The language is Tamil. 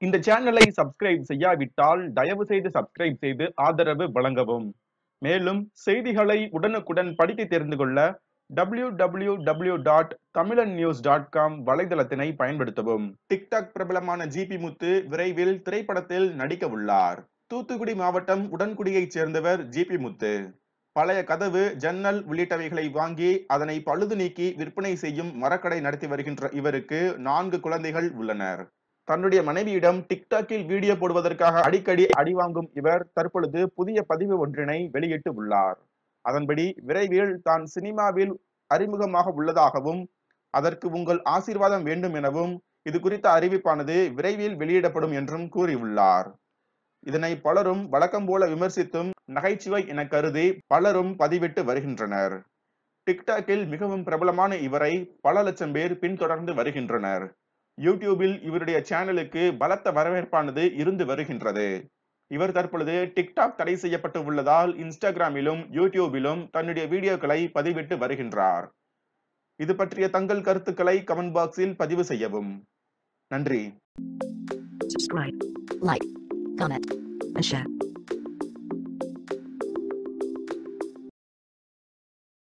இந்த சேனலை சப்ஸ்கிரைப் செய்யாவிட்டால் தயவு செய்து சப்ஸ்கிரைப் செய்து ஆதரவு வழங்கவும் மேலும் செய்திகளை உடனுக்குடன் படித்து தெரிந்து கொள்ள W W W dot Tamilan news dot com வலைதளத்தினை பயன்படுத்தவும் டிக்டாக் பிரபலமான ஜிபி முத்து விரைவில் திரைப்படத்தில் நடிக்க உள்ளார் தூத்துக்குடி மாவட்டம் உடன்குடியைச் சேர்ந்தவர் ஜிபி முத்து பழைய கதவு ஜன்னல் உள்ளிட்டவைகளை வாங்கி அதனை பழுது நீக்கி விற்பனை செய்யும் மரக்கடை நடத்தி வருகின்ற இவருக்கு நான்கு குழந்தைகள் உள்ளனர் தன்னுடைய மனைவியிடம் டிக்டாக்கில் வீடியோ போடுவதற்காக அடிக்கடி அடி வாங்கும் இவர் தற்பொழுது புதிய பதிவு ஒன்றினை வெளியிட்டு உள்ளார் அதன்படி விரைவில் தான் சினிமாவில் அறிமுகமாக உள்ளதாகவும் அதற்கு உங்கள் ஆசீர்வாதம் வேண்டும் எனவும் இது குறித்த அறிவிப்பானது விரைவில் வெளியிடப்படும் என்றும் கூறியுள்ளார் இதனை பலரும் வழக்கம் போல விமர்சித்தும் நகைச்சுவை என கருதி பலரும் பதிவிட்டு வருகின்றனர் டிக்டாக்கில் மிகவும் பிரபலமான இவரை பல லட்சம் பேர் பின்தொடர்ந்து வருகின்றனர் யூடியூபில் இவருடைய சேனலுக்கு பலத்த வரவேற்பானது இருந்து வருகின்றது இவர் தற்பொழுது டிக்டாக் தடை செய்யப்பட்டு உள்ளதால் இன்ஸ்டாகிராமிலும் யூடியூபிலும் தன்னுடைய வீடியோக்களை பதிவிட்டு வருகின்றார் இது பற்றிய தங்கள் கருத்துக்களை கமெண்ட் பாக்ஸில் பதிவு செய்யவும் நன்றி subscribe, like, comment, and share.